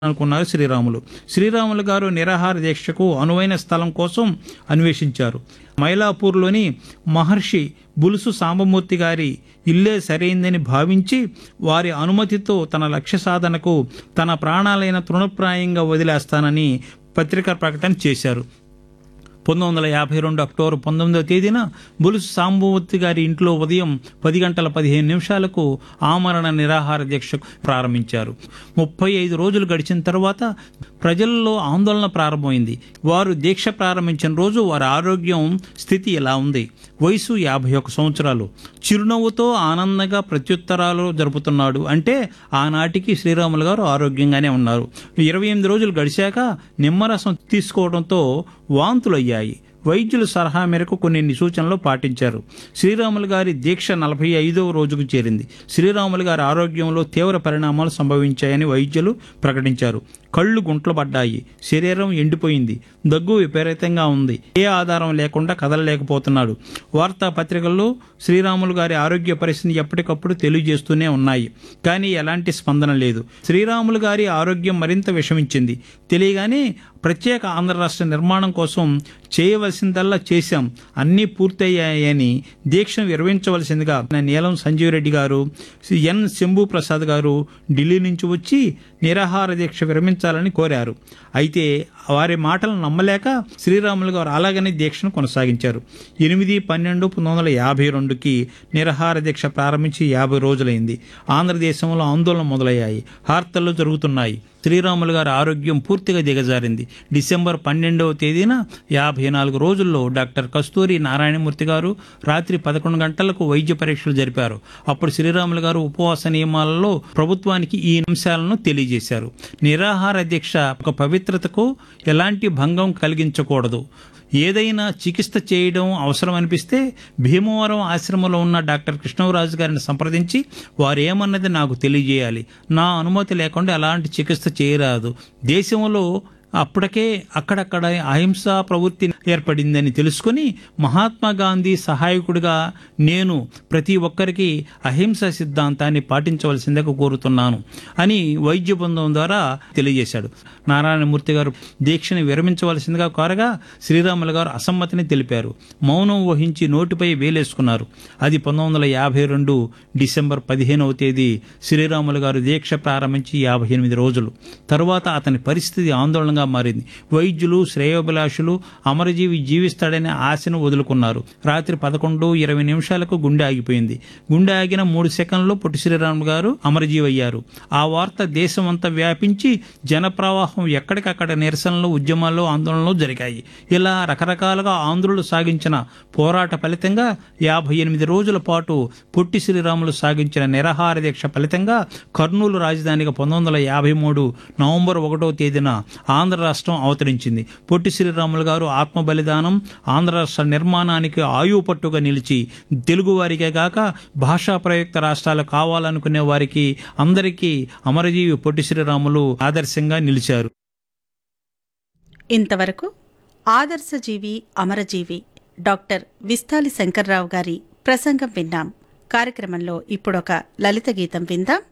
అనుకున్నారు శ్రీరాములు శ్రీరాములు గారు నిరాహార దీక్షకు అనువైన స్థలం కోసం అన్వేషించారు మైలాపూర్లోని మహర్షి బులుసు సాంబమూర్తి గారి ఇల్లే సరైందని భావించి వారి అనుమతితో తన లక్ష్య సాధనకు తన ప్రాణాలైన తృణప్రాయంగా వదిలేస్తానని పత్రికా ప్రకటన చేశారు పంతొమ్మిది వందల యాభై రెండు అక్టోబర్ పంతొమ్మిదవ తేదీన బులుసు సాంబమూర్తి గారి ఇంట్లో ఉదయం పది గంటల పదిహేను నిమిషాలకు ఆమరణ నిరాహార దీక్ష ప్రారంభించారు ముప్పై ఐదు రోజులు గడిచిన తర్వాత ప్రజల్లో ఆందోళన ప్రారంభమైంది వారు దీక్ష ప్రారంభించిన రోజు వారి ఆరోగ్యం స్థితి ఎలా ఉంది వయసు యాభై ఒక్క సంవత్సరాలు చిరునవ్వుతో ఆనందంగా ప్రత్యుత్తరాలు జరుపుతున్నాడు అంటే ఆనాటికి శ్రీరాములు గారు ఆరోగ్యంగానే ఉన్నారు ఇరవై ఎనిమిది రోజులు గడిచాక నిమ్మరసం తీసుకోవడంతో వాంతులు అయ్యాయి వైద్యుల సలహా మేరకు కొన్ని సూచనలు పాటించారు శ్రీరాములు గారి దీక్ష నలభై ఐదవ రోజుకు చేరింది శ్రీరాములు గారి ఆరోగ్యంలో తీవ్ర పరిణామాలు సంభవించాయని వైద్యులు ప్రకటించారు కళ్ళు గుంటలు పడ్డాయి శరీరం ఎండిపోయింది దగ్గు విపరీతంగా ఉంది ఏ ఆధారం లేకుండా కదలలేకపోతున్నాడు వార్తాపత్రికల్లో శ్రీరాములు గారి ఆరోగ్య పరిస్థితిని ఎప్పటికప్పుడు తెలియజేస్తూనే ఉన్నాయి కానీ ఎలాంటి స్పందన లేదు శ్రీరాములు గారి ఆరోగ్యం మరింత విషమించింది తెలియగానే ప్రత్యేక ఆంధ్ర రాష్ట్ర నిర్మాణం కోసం చేయవలసిందల్లా చేశాం అన్నీ పూర్తయ్యాయని దీక్షను విరమించవలసిందిగా నీలం సంజీవ్ రెడ్డి గారు ఎన్ శంభు ప్రసాద్ గారు ఢిల్లీ నుంచి వచ్చి నిరాహార దీక్ష విరమించాలని కోరారు అయితే వారి మాటలను నమ్మలేక శ్రీరాములు గారు అలాగనే దీక్షను కొనసాగించారు ఎనిమిది పన్నెండు పంతొమ్మిది వందల యాభై రెండుకి నిరాహార దీక్ష ప్రారంభించి యాభై రోజులైంది ఆంధ్రదేశంలో ఆందోళన మొదలయ్యాయి హార్తలు జరుగుతున్నాయి శ్రీరాములు గారి ఆరోగ్యం పూర్తిగా దిగజారింది డిసెంబర్ పన్నెండవ తేదీన యాభై నాలుగు రోజుల్లో డాక్టర్ కస్తూరి నారాయణమూర్తి గారు రాత్రి పదకొండు గంటలకు వైద్య పరీక్షలు జరిపారు అప్పుడు శ్రీరాములు గారు ఉపవాస నియమాలలో ప్రభుత్వానికి ఈ అంశాలను తెలియజేశారు నిరాహార దీక్ష ఒక పవిత్రతకు ఎలాంటి భంగం కలిగించకూడదు ఏదైనా చికిత్స చేయడం అవసరం అనిపిస్తే భీమవరం ఆశ్రమంలో ఉన్న డాక్టర్ కృష్ణరాజు గారిని సంప్రదించి వారు ఏమన్నది నాకు తెలియజేయాలి నా అనుమతి లేకుండా ఎలాంటి చికిత్స చేయరాదు దేశంలో అప్పటికే అక్కడక్కడ అహింసా ప్రవృత్తి ఏర్పడిందని తెలుసుకుని మహాత్మా గాంధీ సహాయకుడిగా నేను ప్రతి ఒక్కరికి అహింస సిద్ధాంతాన్ని పాటించవలసిందిగా కోరుతున్నాను అని వైద్య బృందం ద్వారా తెలియజేశాడు నారాయణమూర్తి గారు దీక్షని విరమించవలసిందిగా కోరగా శ్రీరాములు గారు అసమ్మతిని తెలిపారు మౌనం వహించి నోటిపై వేలేసుకున్నారు అది పంతొమ్మిది వందల యాభై రెండు డిసెంబర్ పదిహేనవ తేదీ శ్రీరాములు గారు దీక్ష ప్రారంభించి యాభై ఎనిమిది రోజులు తరువాత అతని పరిస్థితి ఆందోళనగా మారింది వైద్యులు శ్రేయోభిలాషులు అమరజీవి జీవిస్తాడనే ఆశను వదులుకున్నారు రాత్రి పదకొండు ఇరవై నిమిషాలకు గుండె ఆగిపోయింది గుండె ఆగిన మూడు సెకండ్లు పొట్టి శ్రీరాములు గారు అమరజీవి అయ్యారు ఆ వార్త దేశమంతా వ్యాపించి జనప్రవాహం ఎక్కడికక్కడ నిరసనలు ఉద్యమాలు ఆందోళనలు జరిగాయి ఇలా రకరకాలుగా ఆంధ్రులు సాగించిన పోరాట ఫలితంగా యాభై ఎనిమిది రోజుల పాటు పొట్టి శ్రీరాములు సాగించిన నిరాహార దీక్ష ఫలితంగా కర్నూలు రాజధానిగా పంతొమ్మిది వందల యాభై మూడు నవంబర్ ఒకటో తేదీన ఆంధ్ర రాష్ట్రం అవతరించింది పొట్టి శ్రీరాములు గారు ఆత్మ బలిదానం ఆంధ్ర రాష్ట్ర నిర్మాణానికి ఆయువు పట్టుగా నిలిచి తెలుగువారికే గాక భాషా ప్రయుక్త రాష్ట్రాలు కావాలనుకునే వారికి అందరికీ అమరజీవి పొట్టి శ్రీరాములు ఆదర్శంగా నిలిచారు ఇంతవరకు ఆదర్శజీవి అమరజీవి డాక్టర్ విస్తాలి శంకర్రావు గారి ప్రసంగం విన్నాం కార్యక్రమంలో ఇప్పుడొక లలిత గీతం విందాం